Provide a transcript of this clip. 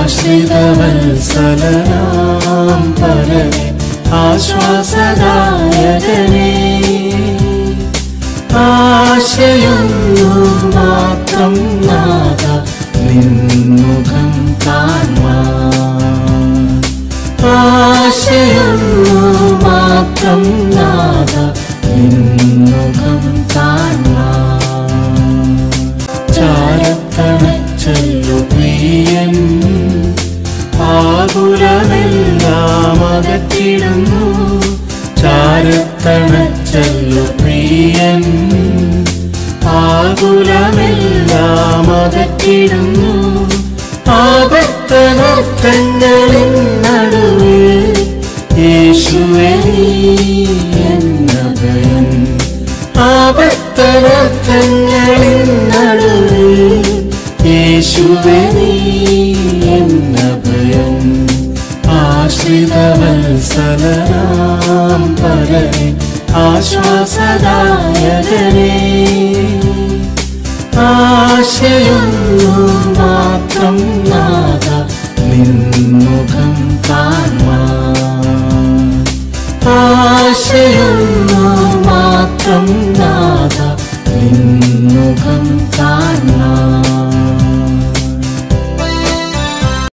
ആശ്രിതവത്സലനാം പരനെ ആശ്വാസദായകനേ ആശയൊന്നു മാത്രം നാഥ നിൻമുഖം കാണുവാൻ ആശയൊന്നു മാത്രം നാഥ നിൻമുഖം കാണുവാൻ ചാരത്തണച്ചൊല്ലു പ്രിയൻ ആകുലമെല്ലാം അകറ്റിടുന്നു ചാരത്തണച്ചൊല്ലു പ്രിയൻ ആകുലമെല്ലാം അകറ്റിടുന്നു ആപത്തനത്തങ്ങളിൽ നടുവിൽ യേശുവേ നീ എന്നഭയം ആപത്തനത്തങ്ങളിൽ നടുവിൽ യേശുവേ നീ എന്നഭയം ആശ്രിതവത്സലനാം പരനെ ആശ്വാസദായകനേ ആശയൊന്നു മാത്രം നാഥ നിൻമുഖം കാണുവാൻ ആശയൊന്നു മാത്രം നാഥ നിൻമുഖം